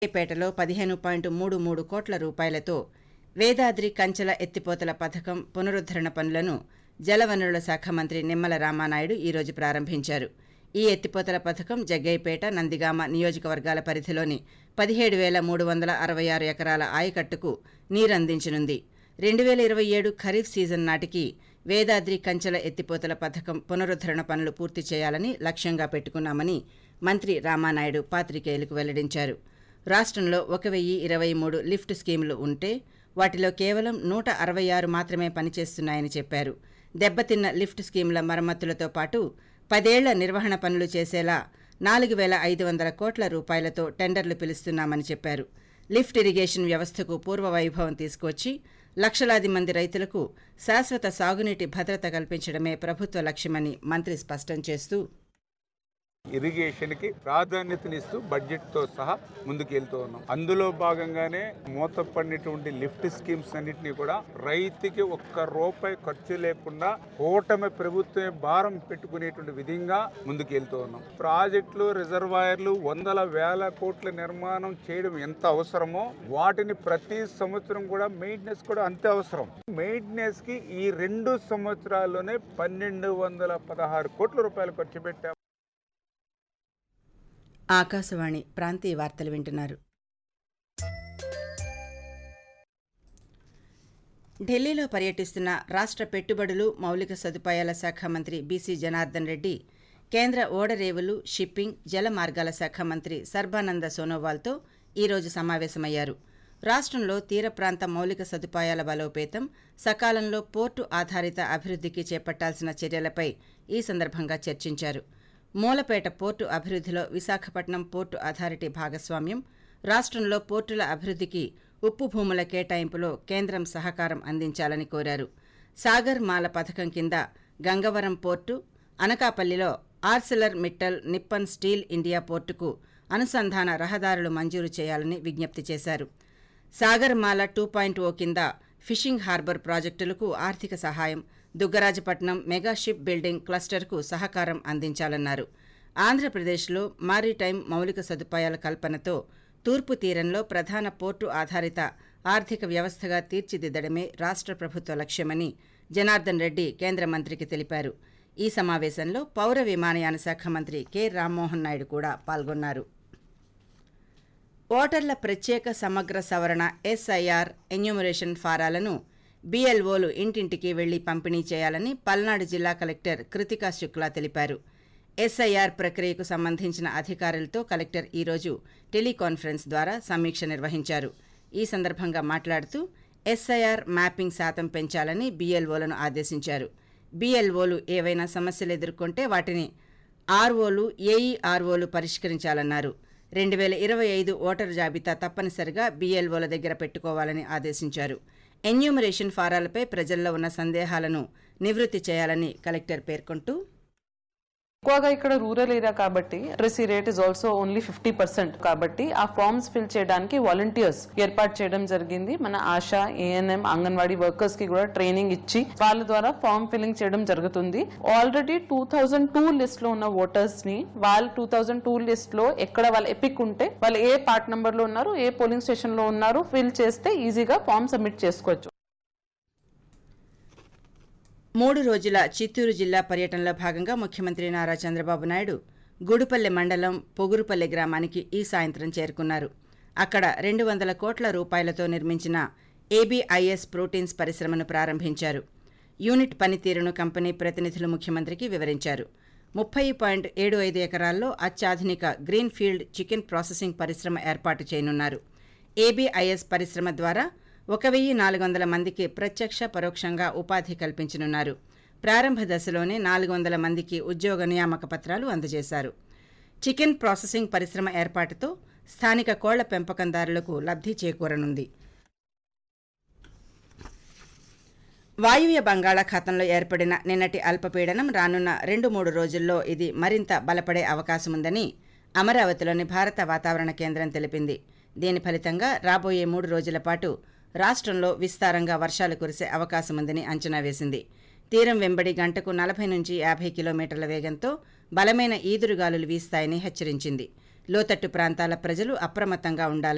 పేటలో పదిహేను పాయింట్ మూడు మూడు కోట్ల రూపాయలతో వేదాద్రి కంచెల ఎత్తిపోతల పథకం పునరుద్ధరణ పనులను జలవనరుల శాఖ మంత్రి నిమ్మల రామానాయుడు ఈరోజు ప్రారంభించారు ఈ ఎత్తిపోతల పథకం జగ్గయ్యపేట నందిగామ నియోజకవర్గాల పరిధిలోని పదిహేడు వేల మూడు వందల అరవై ఆరు ఎకరాల ఆయకట్టుకు నీరందించనుంది రెండు వేల ఇరవై ఏడు ఖరీఫ్ సీజన్ నాటికి వేదాద్రి కంచెల ఎత్తిపోతల పథకం పునరుద్ధరణ పనులు పూర్తి చేయాలని లక్ష్యంగా పెట్టుకున్నామని మంత్రి రామానాయుడు పాత్రికేయులకు వెల్లడించారు రాష్ట్రంలో ఒక వెయ్యి ఇరవై మూడు లిఫ్ట్ స్కీములు ఉంటే వాటిలో కేవలం నూట అరవై ఆరు మాత్రమే పనిచేస్తున్నాయని చెప్పారు దెబ్బతిన్న లిఫ్ట్ స్కీముల మరమ్మతులతో పాటు పదేళ్ల నిర్వహణ పనులు చేసేలా నాలుగు వేల ఐదు వందల కోట్ల రూపాయలతో టెండర్లు పిలుస్తున్నామని చెప్పారు లిఫ్ట్ ఇరిగేషన్ వ్యవస్థకు పూర్వ వైభవం తీసుకువచ్చి లక్షలాది మంది రైతులకు శాశ్వత సాగునీటి భద్రత కల్పించడమే ప్రభుత్వ లక్ష్యమని మంత్రి స్పష్టం చేస్తూ ఇరిగేషన్ కి ప్రాధాన్యతనిస్తూ బడ్జెట్ తో సహా ముందుకు వెళ్తూ ఉన్నాం అందులో భాగంగానే మూతపడినటువంటి లిఫ్ట్ స్కీమ్స్ అన్నింటినీ కూడా రైతుకి ఒక్క రూపాయి ఖర్చు లేకుండా కూటమి ప్రభుత్వమే భారం పెట్టుకునేటువంటి విధంగా ముందుకు వెళ్తూ ఉన్నాం ప్రాజెక్టులు రిజర్వాయర్లు వందల వేల కోట్ల నిర్మాణం చేయడం ఎంత అవసరమో వాటిని ప్రతి సంవత్సరం కూడా మెయింటెనెన్స్ కూడా అంతే అవసరం మెయింటెనెన్స్ కి ఈ రెండు సంవత్సరాల్లోనే పన్నెండు వందల పదహారు కోట్ల రూపాయలు ఖర్చు పెట్టాం ఆకాశవాణి ప్రాంతీయ వార్తలు వింటున్నారు ఢిల్లీలో పర్యటిస్తున్న రాష్ట్ర పెట్టుబడులు మౌలిక సదుపాయాల శాఖ మంత్రి బీసీ జనార్దన్ రెడ్డి కేంద్ర ఓడరేవులు షిప్పింగ్ జల మార్గాల శాఖ మంత్రి సర్బానంద సోనోవాల్తో ఈరోజు సమావేశమయ్యారు రాష్ట్రంలో తీర ప్రాంత మౌలిక సదుపాయాల బలోపేతం సకాలంలో పోర్టు ఆధారిత అభివృద్ధికి చేపట్టాల్సిన చర్యలపై ఈ సందర్భంగా చర్చించారు మూలపేట పోర్టు అభివృద్ధిలో విశాఖపట్నం పోర్టు అథారిటీ భాగస్వామ్యం రాష్ట్రంలో పోర్టుల అభివృద్ధికి ఉప్పు భూముల కేటాయింపులో కేంద్రం సహకారం అందించాలని కోరారు సాగర్ మాల పథకం కింద గంగవరం పోర్టు అనకాపల్లిలో Arcelor Mittal Nippon Steel India పోర్టుకు అనుసంధాన రహదారులు మంజూరు చేయాలని విజ్ఞప్తి చేశారు సాగర్మాల టూ పాయింట్ ఓ కింద ఫిషింగ్ హార్బర్ ప్రాజెక్టులకు ఆర్థిక సహాయం దుగ్గరాజపట్నం మెగా షిప్ బిల్డింగ్ క్లస్టర్కు సహకారం అందించాలన్నారు ఆంధ్రప్రదేశ్లో మారిటైమ్ మౌలిక సదుపాయాల కల్పనతో తూర్పు తీరంలో ప్రధాన పోర్టు ఆధారిత ఆర్థిక వ్యవస్థగా తీర్చిదిద్దడమే రాష్ట్ర ప్రభుత్వ లక్ష్యమని జనార్దన్ రెడ్డి కేంద్ర మంత్రికి తెలిపారు ఈ సమావేశంలో పౌర విమానయాన శాఖ మంత్రి కె రామ్మోహన్ నాయుడు కూడా పాల్గొన్నారు ఓటర్ల ప్రత్యేక సమగ్ర సవరణ ఎస్ఐఆర్ ఎన్యూమరేషన్ ఫారాలను బీఎల్ఓలు ఇంటింటికి వెళ్లి పంపిణీ చేయాలని పల్నాడు జిల్లా కలెక్టర్ కృతికా శుక్లా తెలిపారు ఎస్ఐఆర్ ప్రక్రియకు సంబంధించిన అధికారులతో కలెక్టర్ ఈరోజు టెలికాన్ఫరెన్స్ ద్వారా సమీక్ష నిర్వహించారు ఈ సందర్భంగా మాట్లాడుతూ ఎస్ఐఆర్ మ్యాపింగ్ శాతం పెంచాలని బీఎల్ఓలను ఆదేశించారు బీఎల్ఓలు ఏవైనా సమస్యలు ఎదుర్కొంటే వాటిని ఆర్ఓలు ఏఈఆర్ఓలు పరిష్కరించాలన్నారు రెండు వేల ఇరవై ఐదు ఓటరు జాబితా తప్పనిసరిగా బీఎల్ఓల దగ్గర పెట్టుకోవాలని ఆదేశించారు ఎన్యూమరేషన్ ఫారాలపై ప్రజల్లో ఉన్న సందేహాలను నివృత్తి చేయాలని కలెక్టర్ పేర్కొంటూ ఎక్కువగా ఇక్కడ రూరల్ ఏరియా కాబట్టి literacy rate is also only fifty percent కాబట్టి ఆ ఫార్మ్స్ ఫిల్ చేయడానికి వాలంటీర్స్ ఏర్పాటు చేయడం జరిగింది మన ఆశా ఏఎన్ఎం అంగన్వాడీ వర్కర్స్ కి కూడా ట్రైనింగ్ ఇచ్చి వాళ్ళ ద్వారా ఫార్మ్ ఫిల్లింగ్ చేయడం జరుగుతుంది already two thousand two list లో ఉన్న ఓటర్స్ ని వాళ్ళు టూ థౌజండ్ టూ లిస్ట్ లో ఎక్కడ వాళ్ళ ఎపిక్ ఉంటే వాళ్ళు ఏ పార్ట్ నంబర్ లో ఉన్నారు ఏ పోలింగ్ స్టేషన్ లో ఉన్నారు ఫిల్ చేస్తే ఈజీగా ఫామ్ సబ్మిట్ చేసుకోవచ్చు మూడు రోజుల చిత్తూరు జిల్లా పర్యటనలో భాగంగా ముఖ్యమంత్రి నారా చంద్రబాబు నాయుడు గుడిపల్లె మండలం పొగురుపల్లె గ్రామానికి ఈ సాయంత్రం చేరుకున్నారు అక్కడ రెండు వందల కోట్ల రూపాయలతో నిర్మించిన ఏబీఐఎస్ ప్రోటీన్స్ పరిశ్రమను ప్రారంభించారు యూనిట్ పనితీరును కంపెనీ ప్రతినిధులు ముఖ్యమంత్రికి వివరించారు ముప్పై పాయింట్ ఏడు ఐదు ఎకరాల్లో అత్యాధునిక గ్రీన్ ఫీల్డ్ చికెన్ ప్రాసెసింగ్ పరిశ్రమ ఏర్పాటు చేయనున్నారు ఏబీఐఎస్ పరిశ్రమ ద్వారా ఒక వెయ్యి నాలుగు వందల మందికి ప్రత్యక్ష పరోక్షంగా ఉపాధి కల్పించనున్నారు ప్రారంభ దశలోనే నాలుగు వందల మందికి ఉద్యోగ నియామక పత్రాలు అందజేశారు చికెన్ ప్రాసెసింగ్ పరిశ్రమ ఏర్పాటుతో స్థానిక కోళ్ల పెంపకందారులకు లబ్ధి చేకూరనుంది వాయువ్య బంగాళాఖాతంలో ఏర్పడిన నిన్నటి అల్పపీడనం రానున్న రెండు మూడు రోజుల్లో ఇది మరింత బలపడే అవకాశముందని అమరావతిలోని భారత వాతావరణ కేంద్రం తెలిపింది దీని ఫలితంగా రాబోయే మూడు రోజుల పాటు రాష్ట్రంలో విస్తారంగా వర్షాలు కురిసే అవకాశముందని అంచనా వేసింది తీరం వెంబడి గంటకు నలభై నుంచి యాభై కిలోమీటర్ల వేగంతో బలమైన ఈదురుగాలులు వీస్తాయని హెచ్చరించింది లోతట్టు ప్రాంతాల ప్రజలు అప్రమత్తంగా ఉండాలని